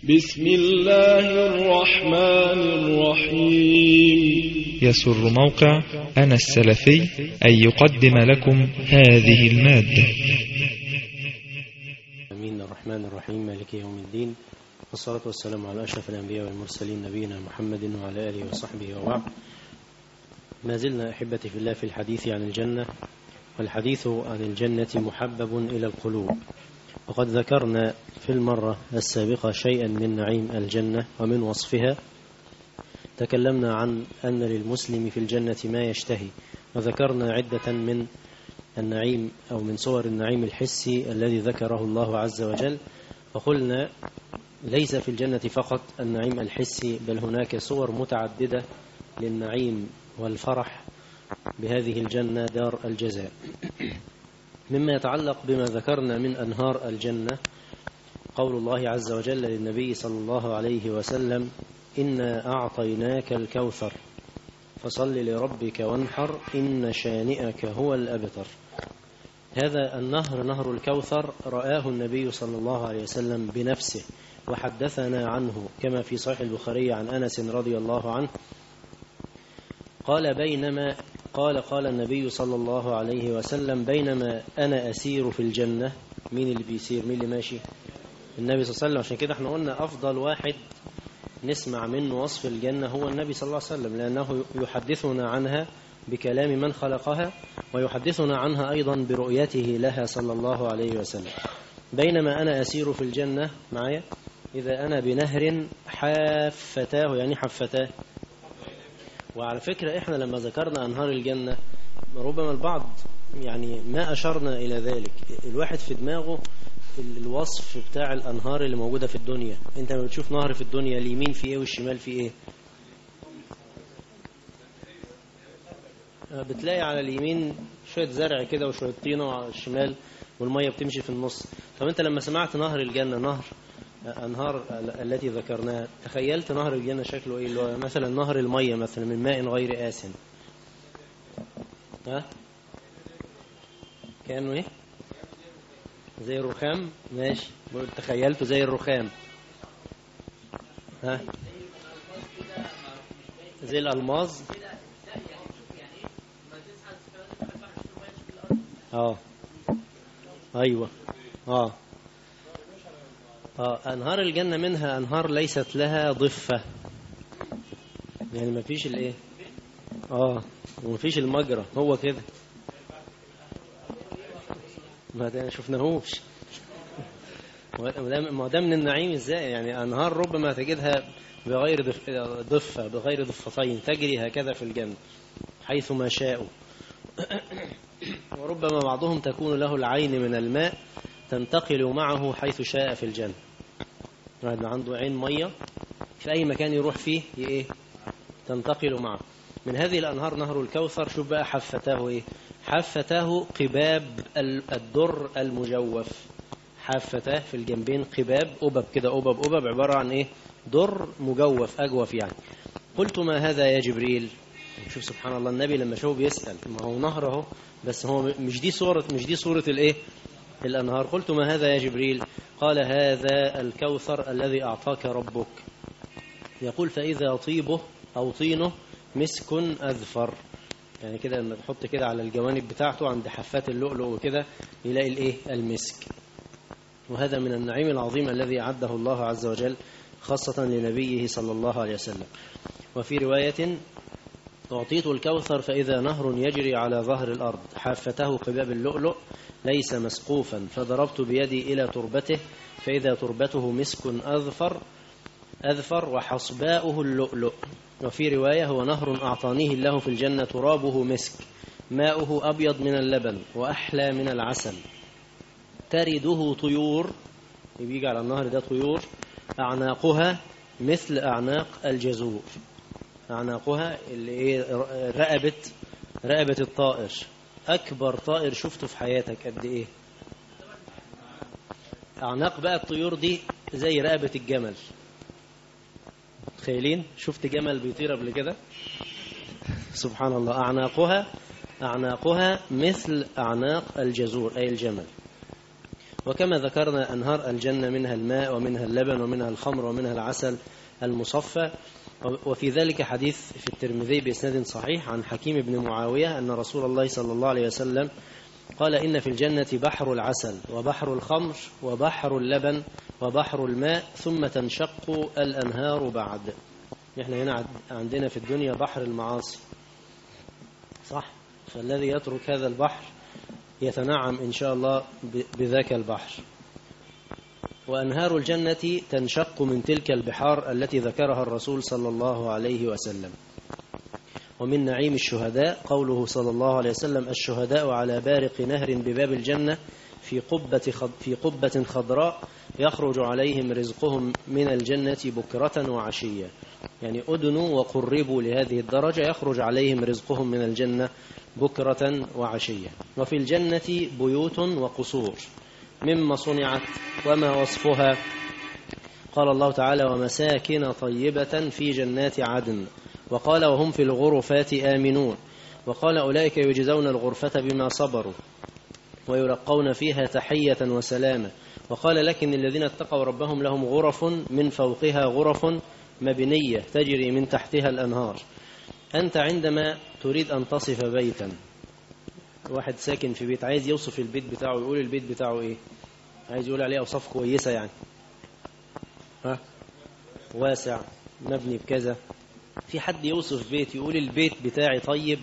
بسم الله الرحمن الرحيم يسر موقع أنا السلفي أن يقدم لكم هذه المادة أمين الرحمن الرحيم مالك يوم الدين والصلاة والسلام على أشرف الأنبياء والمرسلين نبينا محمد وعلى آله وصحبه وبعد ما زلنا أحبتي في الله في الحديث عن الجنة والحديث عن الجنة محبب إلى القلوب وقد ذكرنا في المرة السابقة شيئا من نعيم الجنة ومن وصفها تكلمنا عن أن للمسلم في الجنة ما يشتهي وذكرنا عدة من النعيم أو من صور النعيم الحسي الذي ذكره الله عز وجل وقلنا ليس في الجنة فقط النعيم الحسي بل هناك صور متعددة للنعيم والفرح بهذه الجنة دار الجزاء مما يتعلق بما ذكرنا من أنهار الجنة قول الله عز وجل للنبي صلى الله عليه وسلم إنا أعطيناك الكوثر فصل لربك وانحر إن شانئك هو الأبتر هذا النهر نهر الكوثر رآه النبي صلى الله عليه وسلم بنفسه وحدثنا عنه كما في صحيح البخاري عن أنس رضي الله عنه قال بينما قال قال النبي صلى الله عليه وسلم بينما أنا أسير في الجنة مين اللي بيسير مين اللي ماشي النبي صلى الله عليه وسلم عشان كده احنا قلنا أفضل واحد نسمع منه وصف الجنة هو النبي صلى الله عليه وسلم لأنه يحدثنا عنها بكلام من خلقها ويحدثنا عنها أيضا برؤيته لها صلى الله عليه وسلم بينما أنا أسير في الجنة معايا إذا أنا بنهر حافتاه يعني حفتاه وعلى فكرة إحنا لما ذكرنا أنهار الجنة ربما البعض يعني ما أشرنا إلى ذلك الواحد في دماغه الوصف بتاع الأنهار اللي موجودة في الدنيا أنت لما بتشوف نهر في الدنيا اليمين في إيه والشمال في إيه بتلاقي على اليمين شوية زرع كده وشوية طينة وعلى الشمال والمية بتمشي في النص طب أنت لما سمعت نهر الجنة نهر أنهار التي ذكرناها تخيلت نهر الجنة شكله إيه اللي هو مثلا نهر المية مثلا من ماء غير آسن ها كانوا إيه زي الرخام ماشي تخيلته زي الرخام ها زي الألماظ اه ايوه اه اه انهار الجنه منها انهار ليست لها ضفه يعني ما فيش الايه اه وما فيش المجرى هو كده ما ده شفناهوش ما ده من النعيم ازاي يعني انهار ربما تجدها بغير ضفه بغير ضفتين تجري هكذا في الجنه حيث ما شاءوا وربما بعضهم تكون له العين من الماء تنتقل معه حيث شاء في الجنة واحد عنده عين مية في أي مكان يروح فيه إيه تنتقل معه من هذه الأنهار نهر الكوثر شوف بقى حفتاه إيه حفتاه قباب الدر المجوف حفتاه في الجنبين قباب أبب كده أبب أبب عبارة عن إيه در مجوف أجوف يعني قلت ما هذا يا جبريل شوف سبحان الله النبي لما شوف بيسأل ما هو نهر اهو بس هو مش دي صورة مش دي صورة الايه الأنهار قلت ما هذا يا جبريل قال هذا الكوثر الذي أعطاك ربك يقول فإذا طيبه أو طينه مسك أذفر يعني كده لما تحط كده على الجوانب بتاعته عند حفات اللؤلؤ وكده يلاقي الايه المسك وهذا من النعيم العظيم الذي أعده الله عز وجل خاصة لنبيه صلى الله عليه وسلم وفي رواية أعطيت الكوثر فإذا نهر يجري على ظهر الأرض حافته قباب اللؤلؤ ليس مسقوفا فضربت بيدي إلى تربته فإذا تربته مسك أذفر أذفر وحصباؤه اللؤلؤ وفي رواية هو نهر أعطانيه الله في الجنة ترابه مسك ماؤه أبيض من اللبن وأحلى من العسل ترده طيور بيجي على النهر ده طيور أعناقها مثل أعناق الجزور أعناقها اللي إيه رقبة رقبة الطائر أكبر طائر شفته في حياتك قد إيه أعناق بقى الطيور دي زي رقبة الجمل تخيلين شفت جمل بيطير قبل كده سبحان الله أعناقها أعناقها مثل أعناق الجزور أي الجمل وكما ذكرنا أنهار الجنة منها الماء ومنها اللبن ومنها الخمر ومنها العسل المصفى وفي ذلك حديث في الترمذي بإسناد صحيح عن حكيم بن معاوية أن رسول الله صلى الله عليه وسلم قال إن في الجنة بحر العسل وبحر الخمر وبحر اللبن وبحر الماء ثم تنشق الأنهار بعد احنا هنا عندنا في الدنيا بحر المعاصي صح فالذي يترك هذا البحر يتنعم إن شاء الله بذاك البحر وأنهار الجنة تنشق من تلك البحار التي ذكرها الرسول صلى الله عليه وسلم ومن نعيم الشهداء قوله صلى الله عليه وسلم الشهداء على بارق نهر بباب الجنة في قبة, خض في قبة خضراء يخرج عليهم رزقهم من الجنة بكرة وعشية يعني أدنوا وقربوا لهذه الدرجة يخرج عليهم رزقهم من الجنة بكرة وعشية وفي الجنة بيوت وقصور مما صنعت وما وصفها قال الله تعالى ومساكن طيبة في جنات عدن وقال وهم في الغرفات آمنون وقال أولئك يجزون الغرفة بما صبروا ويلقون فيها تحية وسلامة وقال لكن الذين اتقوا ربهم لهم غرف من فوقها غرف مبنية تجري من تحتها الأنهار أنت عندما تريد أن تصف بيتا واحد ساكن في بيت عايز يوصف البيت بتاعه يقول البيت بتاعه إيه عايز يقول عليه أوصاف كويسة يعني ها واسع مبني بكذا في حد يوصف بيت يقول البيت بتاعي طيب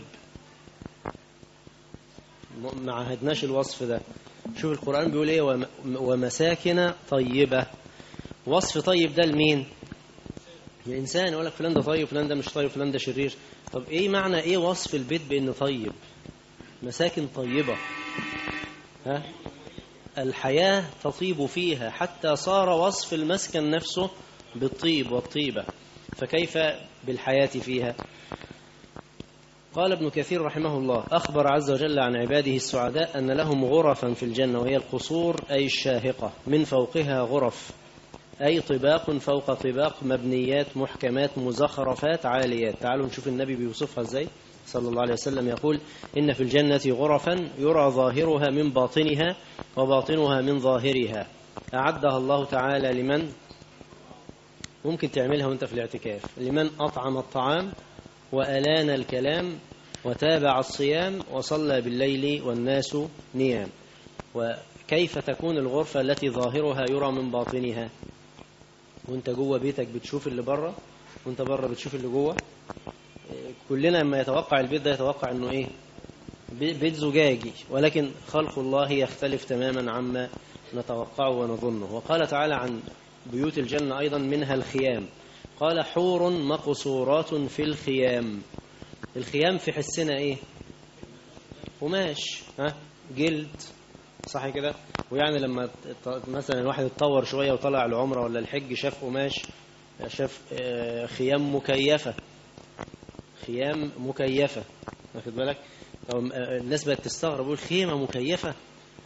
ما عهدناش الوصف ده شوف القرآن بيقول ايه ومساكن طيبة وصف طيب ده لمين الإنسان يقول لك فلان ده طيب فلان ده مش طيب فلان ده شرير طب ايه معنى ايه وصف البيت بانه طيب مساكن طيبة ها الحياة تطيب فيها حتى صار وصف المسكن نفسه بالطيب والطيبة فكيف بالحياة فيها قال ابن كثير رحمه الله أخبر عز وجل عن عباده السعداء أن لهم غرفا في الجنة وهي القصور أي الشاهقة من فوقها غرف أي طباق فوق طباق مبنيات محكمات مزخرفات عاليات تعالوا نشوف النبي بيوصفها ازاي صلى الله عليه وسلم يقول إن في الجنة غرفا يرى ظاهرها من باطنها وباطنها من ظاهرها أعدها الله تعالى لمن ممكن تعملها وانت في الاعتكاف لمن أطعم الطعام وألان الكلام وتابع الصيام وصلى بالليل والناس نيام وكيف تكون الغرفة التي ظاهرها يرى من باطنها وانت جوه بيتك بتشوف اللي بره وانت بره بتشوف اللي جوه كلنا لما يتوقع البيت ده يتوقع انه ايه بيت زجاجي ولكن خلق الله يختلف تماما عما نتوقعه ونظنه وقال تعالى عن بيوت الجنة أيضا منها الخيام قال حور مقصورات في الخيام الخيام في حسنا ايه قماش ها جلد صح كده ويعني لما مثلا الواحد اتطور شوية وطلع العمرة ولا الحج شاف قماش شاف خيام مكيفة خيام مكيفة واخد بالك الناس بقت تستغرب يقول خيمة مكيفة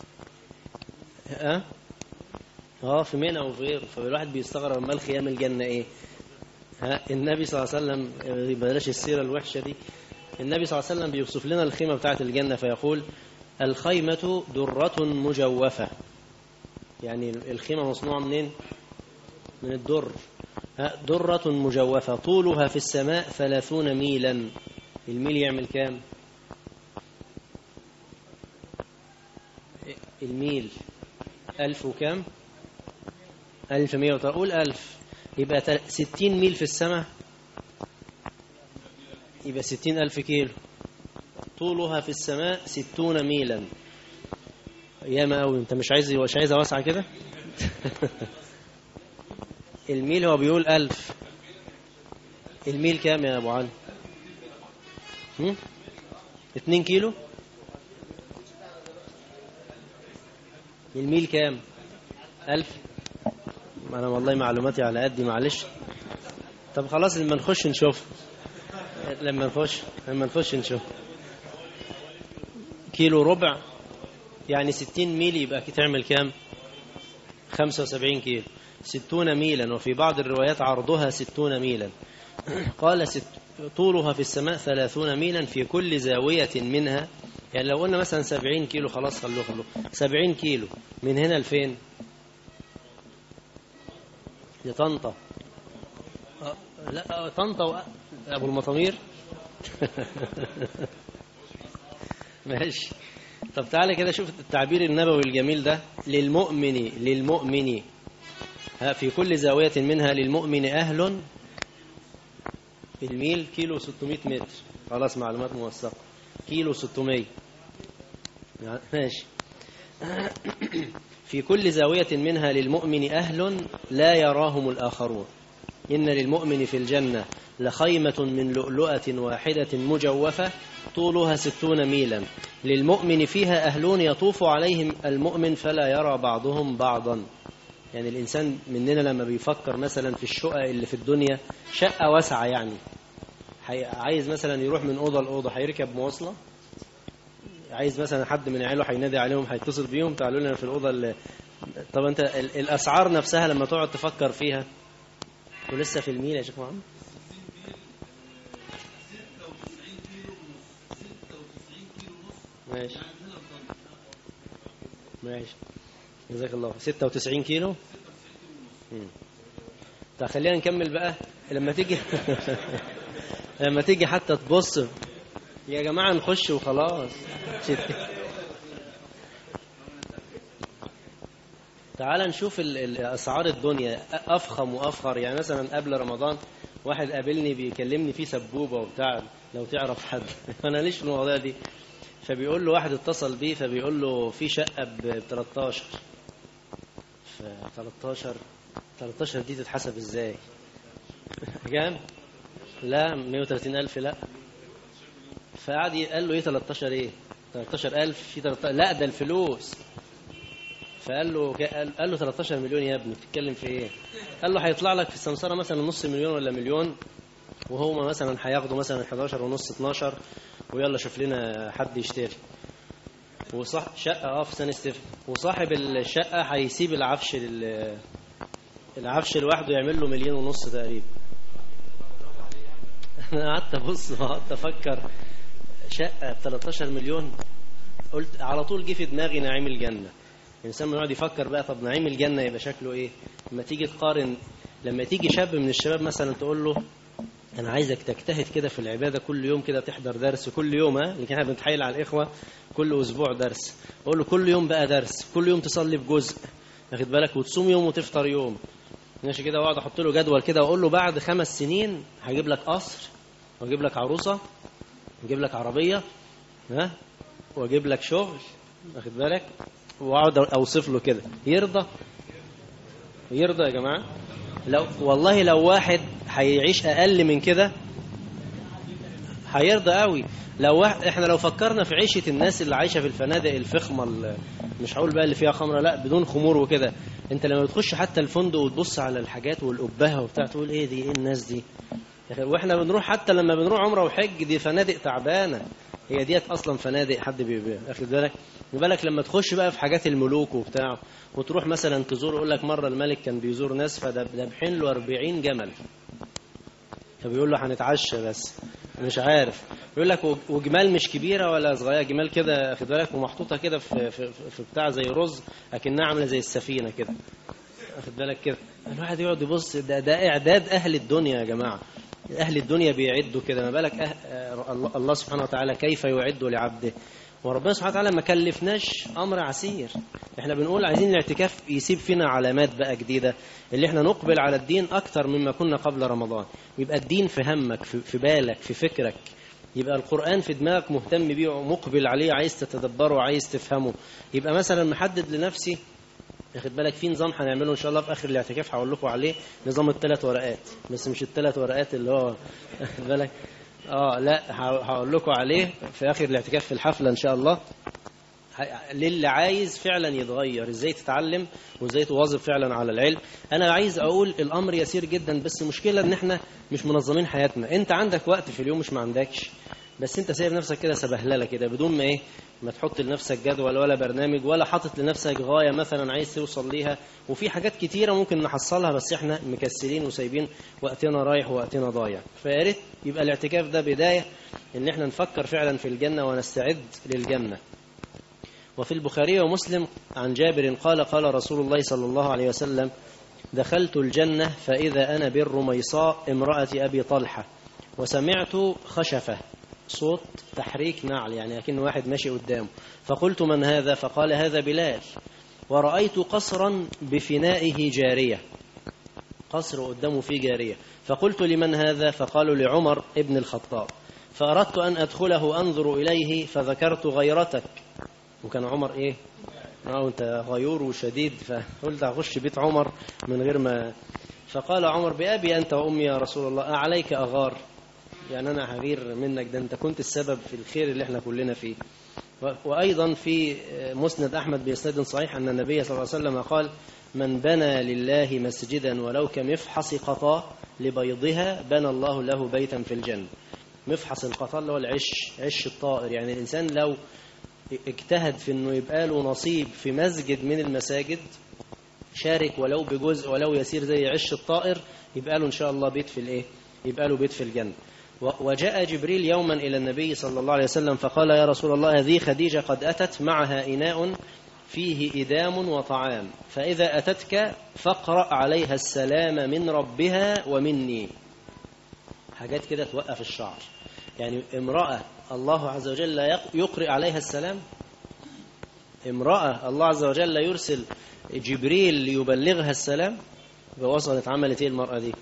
ها اه في منى وفي غيره فالواحد بيستغرب ما الخيام الجنة ايه ها النبي صلى الله عليه وسلم بلاش السيرة الوحشة دي النبي صلى الله عليه وسلم بيوصف لنا الخيمة بتاعة الجنة فيقول الخيمة درة مجوفة يعني الخيمة مصنوعة منين من الدر درة مجوفة طولها في السماء ثلاثون ميلا الميل يعمل كام الميل ألف وكام ألف مية وتقول ألف يبقى ستين ميل في السماء يبقى ستين ألف كيلو طولها في السماء ستون ميلا ياما قوي انت مش عايز مش عايزها واسعه كده الميل هو بيقول ألف الميل كام يا أبو علي هم؟ اتنين كيلو الميل كام ألف أنا والله معلوماتي على قدي معلش طب خلاص لما نخش نشوف لما نخش لما نخش نشوف كيلو ربع يعني ستين ميل يبقى تعمل كام خمسة وسبعين كيلو ستون ميلا وفي بعض الروايات عرضها ستون ميلا قال ست طولها في السماء ثلاثون ميلا في كل زاوية منها يعني لو قلنا مثلا 70 كيلو خلاص خلوه خلوه 70 كيلو من هنا لفين لطنطا آه، لا آه، طنطا و... ابو المطامير ماشي طب تعالى كده شوف التعبير النبوي الجميل ده للمؤمن للمؤمن ها في كل زاوية منها للمؤمن أهل الميل كيلو 600 متر خلاص معلومات موثقة كيلو 600 يعني ماشي في كل زاوية منها للمؤمن أهل لا يراهم الآخرون إن للمؤمن في الجنة لخيمة من لؤلؤة واحدة مجوفة طولها ستون ميلا للمؤمن فيها أهلون يطوف عليهم المؤمن فلا يرى بعضهم بعضا يعني الإنسان مننا لما بيفكر مثلا في الشقق اللي في الدنيا شقة واسعة يعني حي... عايز مثلا يروح من أوضة لأوضة هيركب مواصلة عايز مثلا حد من عياله هينادي عليهم هيتصل بيهم تعالوا لنا في الأوضة اللي... طب أنت ال... الأسعار نفسها لما تقعد تفكر فيها ولسه في الميل يا شيخ محمد ماشي ماشي جزاك الله 96 كيلو مم. طب خلينا نكمل بقى لما تيجي لما تيجي حتى تبص يا جماعة نخش وخلاص تعال نشوف ال- ال- أسعار الدنيا أفخم وأفخر يعني مثلا قبل رمضان واحد قابلني بيكلمني فيه سبوبة وبتاع لو تعرف حد أنا ليش في المواضيع دي فبيقول له واحد اتصل بيه فبيقول له في شقة ب 13 ف 13 13 دي تتحسب ازاي كام لا 130 ألف لا فقعد ي- قال له ايه 13 ايه 13000 في 13 لا ده الفلوس فقال له قال قال له 13 مليون يا ابني بتتكلم في ايه قال له هيطلع لك في السمسره مثلا نص مليون ولا مليون وهما مثلا هياخدوا مثلا 11 ونص 12 ويلا شوف لنا حد يشتري وصح شقه اه في سان ستيفن وصاحب الشقه هيسيب العفش لل العفش لوحده يعمل له مليون ونص تقريبا انا قعدت ابص وقعدت افكر شقه ب 13 مليون قلت على طول جه في دماغي نعيم الجنه الانسان يقعد يفكر بقى طب نعيم الجنه يبقى شكله ايه لما تيجي تقارن لما تيجي شاب من الشباب مثلا تقول له انا عايزك تجتهد كده في العباده كل يوم كده تحضر درس كل يوم ها اللي احنا بنتحايل على الاخوه كل اسبوع درس اقول له كل يوم بقى درس كل يوم تصلي بجزء واخد بالك وتصوم يوم وتفطر يوم ماشي كده واقعد احط له جدول كده واقول له بعد خمس سنين هجيب لك قصر واجيب لك عروسه واجيب لك عربيه ها واجيب لك شغل واخد بالك واقعد اوصف له كده يرضى يرضى يا جماعه لو والله لو واحد هيعيش اقل من كده هيرضى قوي لو واحد احنا لو فكرنا في عيشه الناس اللي عايشه في الفنادق الفخمه اللي مش هقول بقى اللي فيها خمره لا بدون خمور وكده انت لما بتخش حتى الفندق وتبص على الحاجات والقبهه وبتاع تقول ايه دي ايه الناس دي يا أخي واحنا بنروح حتى لما بنروح عمره وحج دي فنادق تعبانه هي ديت اصلا فنادق حد بيبيع واخد بالك بالك لما تخش بقى في حاجات الملوك وبتاع وتروح مثلا تزور يقول لك مره الملك كان بيزور ناس فذبحين له 40 جمل فبيقول له هنتعشى بس مش عارف يقول لك وج- وجمال مش كبيره ولا صغيره جمال كده خد بالك ومحطوطه كده في, في, في بتاع زي رز اكنها عامله زي السفينه كده واخد بالك كده الواحد يقعد يبص ده, ده اعداد اهل الدنيا يا جماعه اهل الدنيا بيعدوا كده ما بالك أه آه، الله- الله سبحانه وتعالى كيف يعد لعبده وربنا سبحانه وتعالى ما كلفناش امر عسير احنا بنقول عايزين الاعتكاف يسيب فينا علامات بقى جديده اللي احنا نقبل على الدين اكتر مما كنا قبل رمضان يبقى الدين في همك في في بالك في فكرك يبقى القرآن في دماغك مهتم بيه ومقبل عليه عايز تتدبره وعايز تفهمه يبقى مثلا محدد لنفسي ياخد بالك في نظام هنعمله ان شاء الله في اخر الاعتكاف هقول لكم عليه نظام الثلاث ورقات بس مش الثلاث ورقات اللي هو واخد بالك اه لا ه- هقول لكم عليه في اخر الاعتكاف في الحفله ان شاء الله ه- للي عايز فعلا يتغير ازاي تتعلم وازاي تواظب فعلا على العلم انا عايز اقول الامر يسير جدا بس المشكله ان احنا مش منظمين حياتنا انت عندك وقت في اليوم مش ما عندكش بس انت سايب نفسك كده سبهلله كده بدون ما ايه ما تحط لنفسك جدول ولا برنامج ولا حاطط لنفسك غاية مثلا عايز توصل ليها وفي حاجات كتيرة ممكن نحصلها بس احنا مكسلين وسايبين وقتنا رايح ووقتنا ضايع فيا ريت يبقى الاعتكاف ده بداية ان احنا نفكر فعلا في الجنة ونستعد للجنة وفي البخاري ومسلم عن جابر قال قال رسول الله صلى الله عليه وسلم دخلت الجنة فإذا أنا بالرميصاء امرأة أبي طلحة وسمعت خشفة صوت تحريك نعل يعني أكن واحد ماشي قدامه فقلت من هذا فقال هذا بلال ورأيت قصرا بفنائه جارية قصر قدامه فيه جارية فقلت لمن هذا فقالوا لعمر ابن الخطاب فأردت أن أدخله أنظر إليه فذكرت غيرتك وكان عمر إيه اه انت غيور وشديد فقلت اخش بيت عمر من غير ما فقال عمر بأبي أنت وأمي يا رسول الله أعليك أغار يعني أنا هغير منك ده أنت كنت السبب في الخير اللي احنا كلنا فيه وأيضا في مسند أحمد بإسناد صحيح أن النبي صلى الله عليه وسلم قال من بنى لله مسجدا ولو كمفحص قطاء لبيضها بنى الله له بيتا في الجنة مفحص القطاء اللي هو العش عش الطائر يعني الإنسان لو اجتهد في أنه يبقى له نصيب في مسجد من المساجد شارك ولو بجزء ولو يسير زي عش الطائر يبقى له إن شاء الله بيت في الإيه يبقى له بيت في الجنة وجاء جبريل يوما إلى النبي صلى الله عليه وسلم فقال يا رسول الله هذه خديجة قد أتت معها إناء فيه إدام وطعام فإذا أتتك فاقرأ عليها السلام من ربها ومني حاجات كده توقف الشعر يعني امرأة الله عز وجل لا يقرئ عليها السلام امرأة الله عز وجل يرسل جبريل ليبلغها السلام وصلت عملت ايه المرأة دي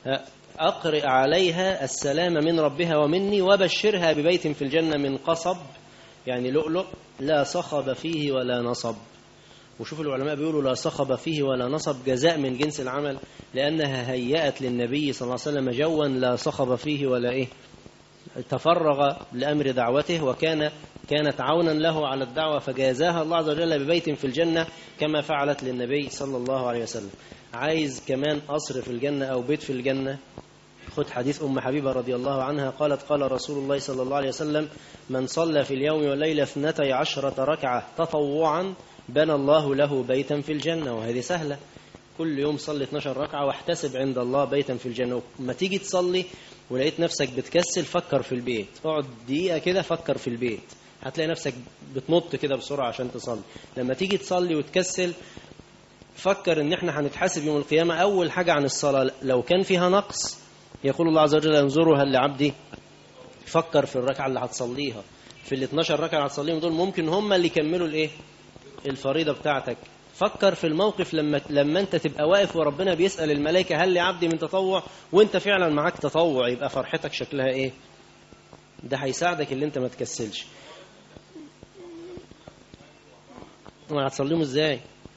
أقرئ عليها السلام من ربها ومني وبشرها ببيت في الجنة من قصب يعني لؤلؤ لا صخب فيه ولا نصب وشوف العلماء بيقولوا لا صخب فيه ولا نصب جزاء من جنس العمل لأنها هيأت للنبي صلى الله عليه وسلم جوا لا صخب فيه ولا إيه تفرغ لأمر دعوته وكان كانت عونا له على الدعوة فجازاها الله عز وجل ببيت في الجنة كما فعلت للنبي صلى الله عليه وسلم عايز كمان قصر في الجنة أو بيت في الجنة خد حديث أم حبيبة رضي الله عنها قالت قال رسول الله صلى الله عليه وسلم من صلى في اليوم والليلة اثنتي عشرة ركعة تطوعا بنى الله له بيتا في الجنة وهذه سهلة كل يوم صلي 12 ركعة واحتسب عند الله بيتا في الجنة وما تيجي تصلي ولقيت نفسك بتكسل فكر في البيت اقعد دقيقة كده فكر في البيت هتلاقي نفسك بتنط كده بسرعة عشان تصلي لما تيجي تصلي وتكسل فكر ان احنا هنتحاسب يوم القيامة اول حاجة عن الصلاة لو كان فيها نقص يقول الله عز وجل انظروا هل لعبدي فكر في الركعة اللي هتصليها في ال 12 ركعة اللي هتصليهم دول ممكن هم اللي يكملوا الايه الفريضة بتاعتك فكر في الموقف لما لما انت تبقى واقف وربنا بيسأل الملائكة هل لعبدي من تطوع وانت فعلا معاك تطوع يبقى فرحتك شكلها ايه ده هيساعدك اللي انت ما تكسلش هتصليهم ازاي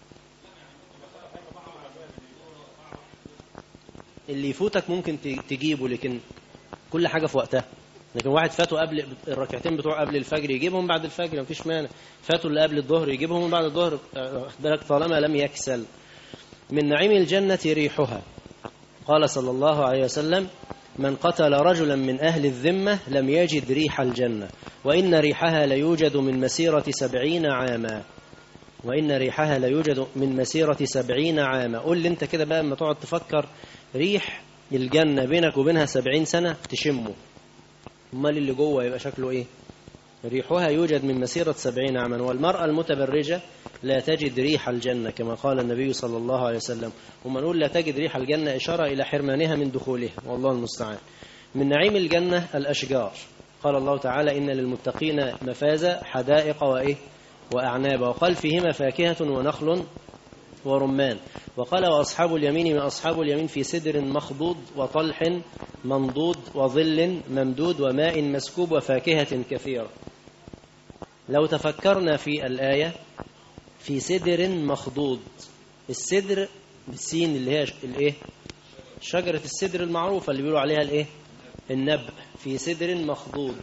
اللي يفوتك ممكن تجيبه لكن كل حاجة في وقتها لكن واحد فاته قبل الركعتين بتوع قبل الفجر يجيبهم بعد الفجر مفيش مانع فاتوا اللي قبل الظهر يجيبهم بعد الظهر بالك طالما لم يكسل من نعيم الجنة ريحها قال صلى الله عليه وسلم من قتل رجلا من أهل الذمة لم يجد ريح الجنة وإن ريحها ليوجد من مسيرة سبعين عاما وإن ريحها ليوجد من مسيرة سبعين عاما قول لي انت كده بقى لما تقعد تفكر ريح الجنة بينك وبينها سبعين سنة تشمه امال اللي جوه يبقى شكله ايه ريحها يوجد من مسيرة سبعين عاما والمرأة المتبرجة لا تجد ريح الجنة كما قال النبي صلى الله عليه وسلم وما نقول لا تجد ريح الجنة إشارة إلى حرمانها من دخولها والله المستعان من نعيم الجنة الأشجار قال الله تعالى إن للمتقين مفازة حدائق وإيه وأعناب وقال فيهما فاكهة ونخل ورمان وقال وأصحاب اليمين ما أصحاب اليمين في سدر مخضود وطلح منضود وظل ممدود وماء مسكوب وفاكهة كثيرة لو تفكرنا في الآية في سدر مخضود السدر بالسين اللي هي الايه شجرة السدر المعروفة اللي بيقولوا عليها الايه النبأ في سدر مخضود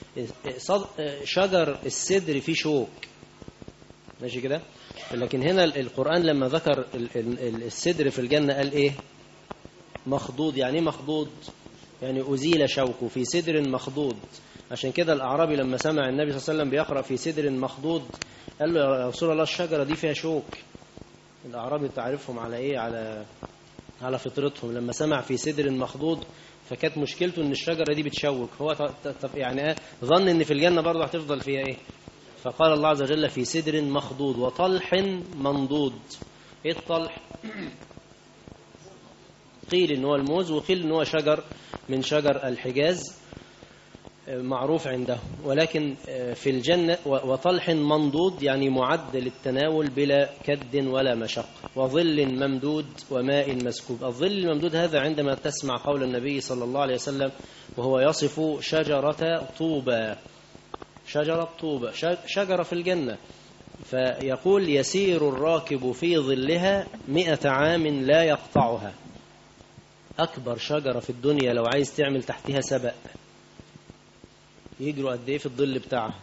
شجر السدر فيه شوك ماشي كده لكن هنا القرآن لما ذكر السدر في الجنة قال ايه مخضود يعني ايه مخضود يعني أزيل شوكه في سدر مخضود عشان كده الأعرابي لما سمع النبي صلى الله عليه وسلم بيقرأ في سدر مخضود قال له يا رسول الله الشجرة دي فيها شوك الأعرابي تعرفهم على إيه على على فطرتهم لما سمع في سدر مخضود فكانت مشكلته ان الشجرة دي بتشوك هو ط- ط- يعني ايه ظن ان في الجنة برضه هتفضل فيها ايه فقال الله عز وجل في سدر مخضود وطلح منضود ايه الطلح قيل ان هو الموز وقيل ان هو شجر من شجر الحجاز معروف عنده ولكن في الجنة وطلح منضود يعني معد للتناول بلا كد ولا مشق وظل ممدود وماء مسكوب الظل الممدود هذا عندما تسمع قول النبي صلى الله عليه وسلم وهو يصف شجرة طوبى شجرة طوبى شجرة في الجنة فيقول يسير الراكب في ظلها مئة عام لا يقطعها أكبر شجرة في الدنيا لو عايز تعمل تحتها سبق يجروا قد ايه في الظل بتاعها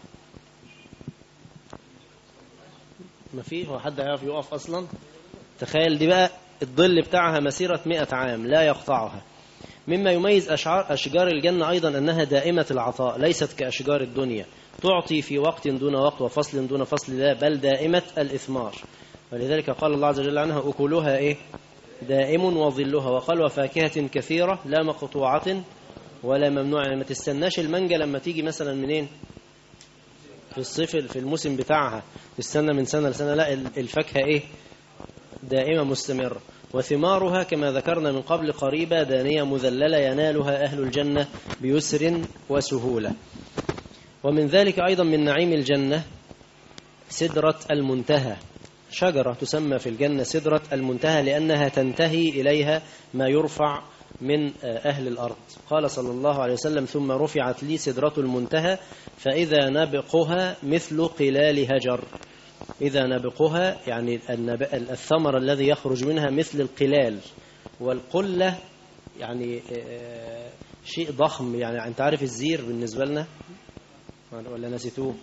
ما فيه هو حد هيعرف يقف اصلا تخيل دي بقى الظل بتاعها مسيرة مئة عام لا يقطعها مما يميز أشعار أشجار الجنة أيضا أنها دائمة العطاء ليست كأشجار الدنيا تعطي في وقت دون وقت وفصل دون فصل لا بل دائمة الإثمار ولذلك قال الله عز وجل عنها أكلها إيه دائم وظلها وقال وفاكهة كثيرة لا مقطوعة ولا ممنوع يعني ما تستناش المانجا لما تيجي مثلا منين في الصيف في الموسم بتاعها تستنى من سنة لسنة لا الفاكهة ايه دائمة مستمرة وثمارها كما ذكرنا من قبل قريبة دانية مذللة ينالها أهل الجنة بيسر وسهولة ومن ذلك أيضا من نعيم الجنة سدرة المنتهى شجرة تسمى في الجنة سدرة المنتهى لأنها تنتهي إليها ما يرفع من أهل الأرض قال صلى الله عليه وسلم ثم رفعت لي سدرة المنتهى فإذا نبقها مثل قلال هجر إذا نبقها يعني الثمر الذي يخرج منها مثل القلال والقلة يعني شيء ضخم يعني أنت عارف الزير بالنسبة لنا ولا نسيتوه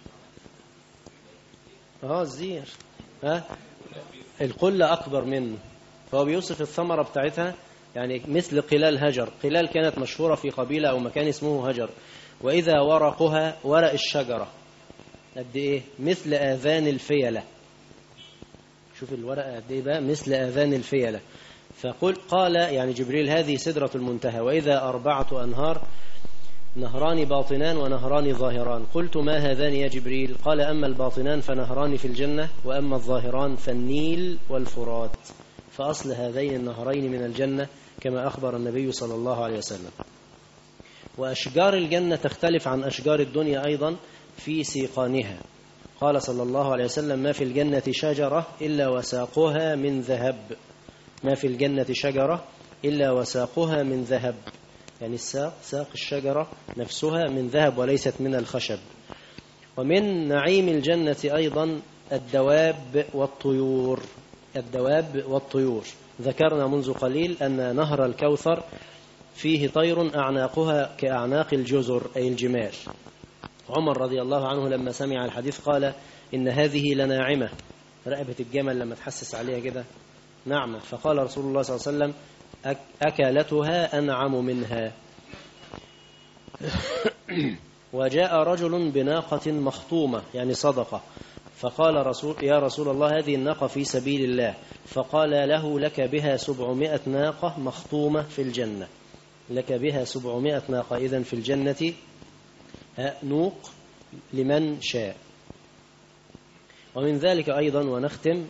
اه الزير ها القلة أكبر منه فهو بيوصف الثمرة بتاعتها يعني مثل قلال هجر قلال كانت مشهورة في قبيلة أو مكان اسمه هجر وإذا ورقها ورق الشجرة قد إيه مثل آذان الفيلة شوف الورقة قد إيه بقى مثل آذان الفيلة فقل قال يعني جبريل هذه سدرة المنتهى وإذا أربعة أنهار نهران باطنان ونهران ظاهران قلت ما هذان يا جبريل قال أما الباطنان فنهران في الجنة وأما الظاهران فالنيل والفرات فأصل هذين النهرين من الجنة كما أخبر النبي صلى الله عليه وسلم وأشجار الجنة تختلف عن أشجار الدنيا أيضا في سيقانها قال صلى الله عليه وسلم ما في الجنة شجرة إلا وساقها من ذهب ما في الجنة شجرة إلا وساقها من ذهب يعني الساق ساق الشجرة نفسها من ذهب وليست من الخشب ومن نعيم الجنة أيضا الدواب والطيور الدواب والطيور ذكرنا منذ قليل أن نهر الكوثر فيه طير أعناقها كأعناق الجزر أي الجمال عمر رضي الله عنه لما سمع الحديث قال إن هذه لناعمة رقبة الجمل لما تحسس عليها كده نعمة فقال رسول الله صلى الله عليه وسلم أكلتها أنعم منها وجاء رجل بناقة مخطومة يعني صدقة فقال رسول يا رسول الله هذه الناقة في سبيل الله فقال له لك بها سبعمائة ناقة مخطومة في الجنة لك بها سبعمائة ناقة إذن في الجنة نوق لمن شاء ومن ذلك أيضا ونختم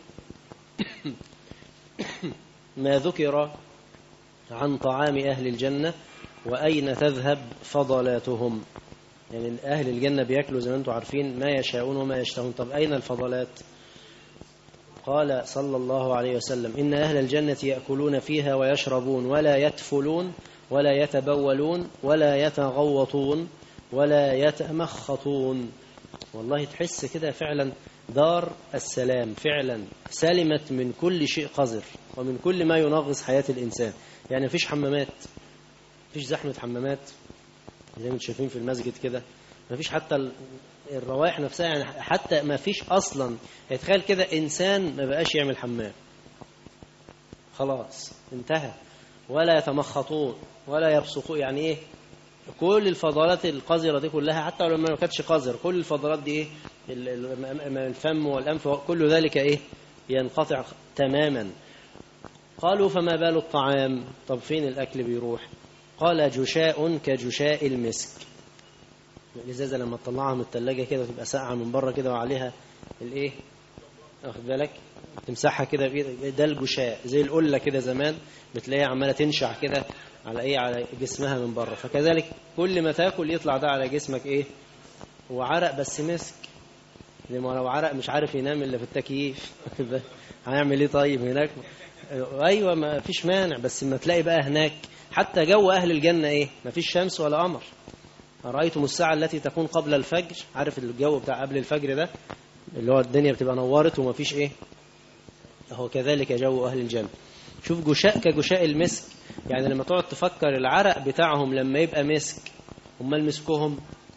ما ذكر عن طعام أهل الجنة وأين تذهب فضلاتهم يعني أهل الجنة بيأكلوا زي ما أنتم عارفين ما يشاءون وما يشتهون طب أين الفضلات قال صلى الله عليه وسلم إن أهل الجنة يأكلون فيها ويشربون ولا يتفلون ولا يتبولون ولا يتغوطون ولا يتمخطون والله تحس كده فعلا دار السلام فعلا سلمت من كل شيء قذر ومن كل ما ينغص حياة الإنسان يعني مفيش حمامات مفيش زحمة حمامات زي ما انتم شايفين في المسجد كده مفيش حتى الروائح نفسها يعني حتى مفيش أصلا يتخيل كده إنسان ما بقاش يعمل حمام خلاص انتهى ولا يتمخطون ولا يبصقون يعني ايه كل الفضلات القذرة دي كلها حتى لو ما كانتش قذر كل الفضلات دي ايه ال- ال- الفم والأنف كل ذلك ايه ينقطع تماما قالوا فما بال الطعام طب فين الأكل بيروح قال جشاء كجشاء المسك الإزازة لما تطلعها من التلاجة كده تبقى ساقعة من بره كده وعليها الايه واخد بالك تمسحها كده بإيدك ده الجشاء زي القلة كده زمان بتلاقيها عمالة تنشع كده على ايه على جسمها من بره فكذلك كل ما تاكل يطلع ده على جسمك ايه هو عرق بس مسك لما لو عرق مش عارف ينام الا في التكييف هيعمل ايه طيب هناك ايوه ما فيش مانع بس ما تلاقي بقى هناك حتى جو اهل الجنه ايه ما فيش شمس ولا قمر أرأيتم الساعة التي تكون قبل الفجر عارف الجو بتاع قبل الفجر ده اللي هو الدنيا بتبقى نورت وما فيش ايه هو كذلك جو أهل الجنة شوف جشاء كجشاء المسك يعني لما تقعد تفكر العرق بتاعهم لما يبقى مسك امال مسكهم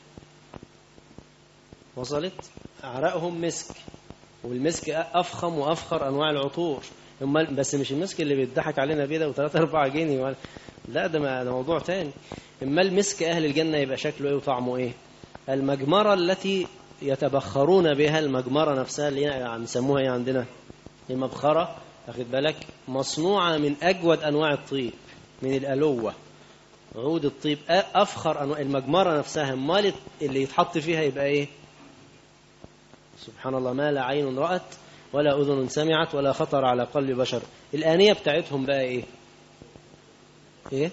وصلت عرقهم مسك والمسك أفخم وأفخر أنواع العطور امال بس مش المسك اللي بيضحك علينا بيه ده و3 4 جنيه ولا لا ده ما- ده موضوع تاني اما المسك أهل الجنة يبقى شكله إيه وطعمه إيه المجمرة التي يتبخرون بها المجمرة نفسها اللي هي بنسموها ايه عندنا المبخرة واخد بالك مصنوعة من أجود أنواع الطيب من الألوة عود الطيب أ- أفخر أنواع المجمرة نفسها امال اللي يتحط فيها يبقى إيه سبحان الله ما لا عين رأت ولا أذن سمعت ولا خطر على قلب بشر الآنية بتاعتهم بقى إيه إيه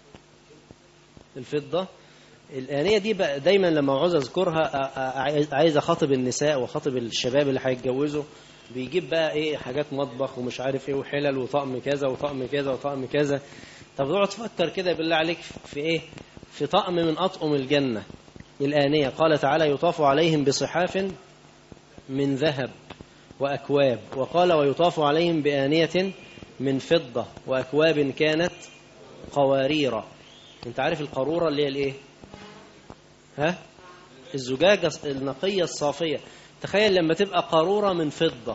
الفضة الآنية دي بقى دايما لما عاوز أذكرها أ- أ- عايز- عايز أخاطب النساء وأخاطب الشباب اللي هيتجوزوا بيجيب بقى إيه حاجات مطبخ ومش عارف إيه وحلل وطقم كذا وطقم كذا وطقم كذا طب اقعد تفكر كده بالله عليك في إيه في طقم من أطقم الجنة الآنية قال تعالى يطاف عليهم بصحاف من ذهب وأكواب وقال ويطاف عليهم بآنية من فضة وأكواب كانت قوارير انت عارف القارورة اللي هي الايه ها الزجاجة النقية الصافية تخيل لما تبقى قارورة من فضة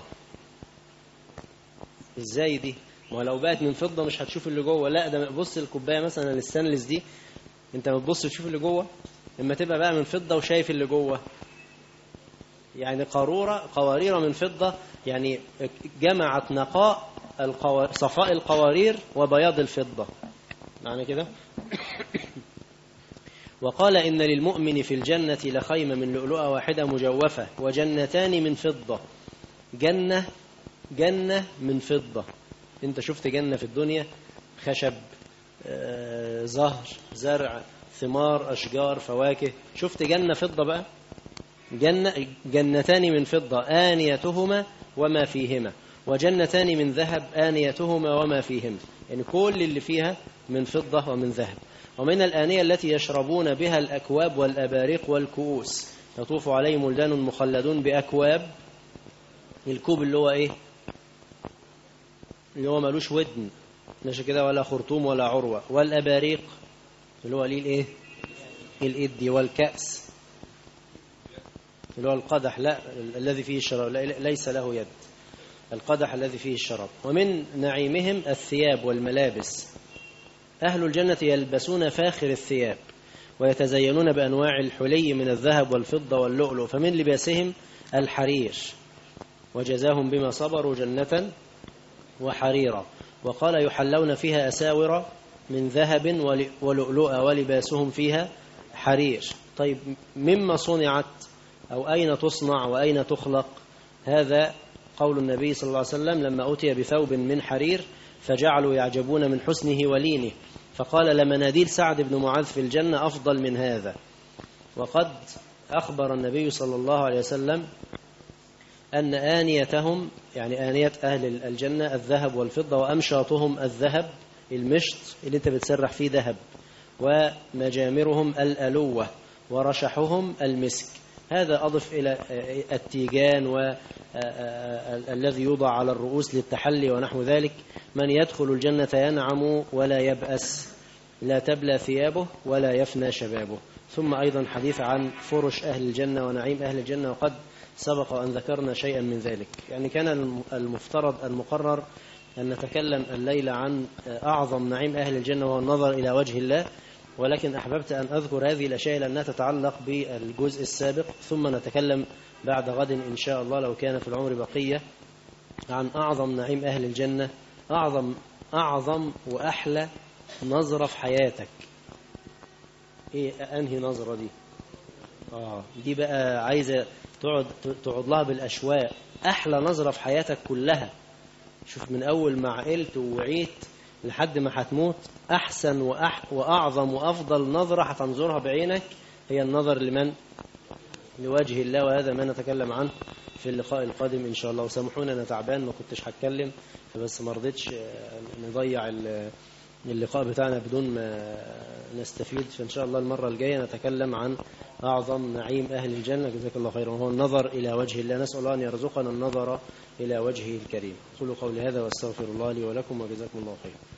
ازاي دي ما لو بقت من فضة مش هتشوف اللي جوه لا ده بص الكوباية مثلا الستانلس دي انت ما تبص تشوف اللي جوه لما تبقى بقى من فضة وشايف اللي جوه يعني قارورة قوارير من فضة يعني جمعت نقاء القوا... صفاء القوارير وبياض الفضة معنى كده وقال إن للمؤمن في الجنة لخيمة من لؤلؤة واحدة مجوفة وجنتان من فضة جنة جنة من فضة انت شفت جنة في الدنيا خشب آه، زهر زرع ثمار أشجار فواكه شفت جنة فضة بقى جنة جنتان من فضة آنيتهما وما فيهما وجنتان من ذهب آنيتهما وما فيهما يعني كل اللي فيها من فضة ومن ذهب ومن الآنية التي يشربون بها الأكواب والأباريق والكؤوس يطوف عليهم ولدان مخلدون بأكواب الكوب اللي هو إيه اللي هو ملوش ودن ماشي كده ولا خرطوم ولا عروة والأباريق اللي هو ليه الإيه الإدي والكأس اللي هو القدح لا الذي فيه الشراب لا- ليس له يد القدح الذي فيه الشراب ومن نعيمهم الثياب والملابس أهل الجنة يلبسون فاخر الثياب ويتزينون بأنواع الحلي من الذهب والفضة واللؤلؤ فمن لباسهم الحرير وجزاهم بما صبروا جنة وحريرا وقال يحلون فيها أساور من ذهب ول- ولؤلؤ ولباسهم فيها حرير طيب مما صنعت أو أين تصنع وأين تخلق هذا قول النبي صلى الله عليه وسلم لما أتي بثوب من حرير فجعلوا يعجبون من حسنه ولينه فقال لمناديل سعد بن معاذ في الجنة أفضل من هذا وقد أخبر النبي صلى الله عليه وسلم أن آنيتهم يعني آنية أهل الجنة الذهب والفضة وأمشاطهم الذهب المشط اللي أنت بتسرح فيه ذهب ومجامرهم الألوة ورشحهم المسك هذا أضف إلى التيجان والذي يوضع على الرؤوس للتحلي ونحو ذلك من يدخل الجنة ينعم ولا يبأس لا تبلى ثيابه ولا يفنى شبابه ثم أيضا حديث عن فرش أهل الجنة ونعيم أهل الجنة وقد سبق أن ذكرنا شيئا من ذلك يعني كان المفترض المقرر أن نتكلم الليلة عن أعظم نعيم أهل الجنة وهو النظر إلى وجه الله ولكن أحببت أن أذكر هذه الأشياء لأنها تتعلق بالجزء السابق ثم نتكلم بعد غد إن شاء الله لو كان في العمر بقية عن أعظم نعيم أهل الجنة أعظم أعظم وأحلى نظرة في حياتك إيه أنهي نظرة دي آه دي بقى عايزة تقعد تقعد لها بالأشواق أحلى نظرة في حياتك كلها شوف من أول ما عقلت ووعيت لحد ما هتموت أحسن وأح وأعظم وأفضل نظرة هتنظرها بعينك هي النظر لمن لوجه الله وهذا ما نتكلم عنه في اللقاء القادم إن شاء الله وسامحوني أنا تعبان ما كنتش هتكلم فبس ما رضيتش نضيع اللقاء بتاعنا بدون ما نستفيد فإن شاء الله المرة الجاية نتكلم عن أعظم نعيم أهل الجنة جزاك الله خيرا وهو النظر إلى وجه الله نسأل الله أن يرزقنا النظر إلى وجهه الكريم قولوا قولي هذا واستغفر الله لي ولكم وجزاكم الله خيرا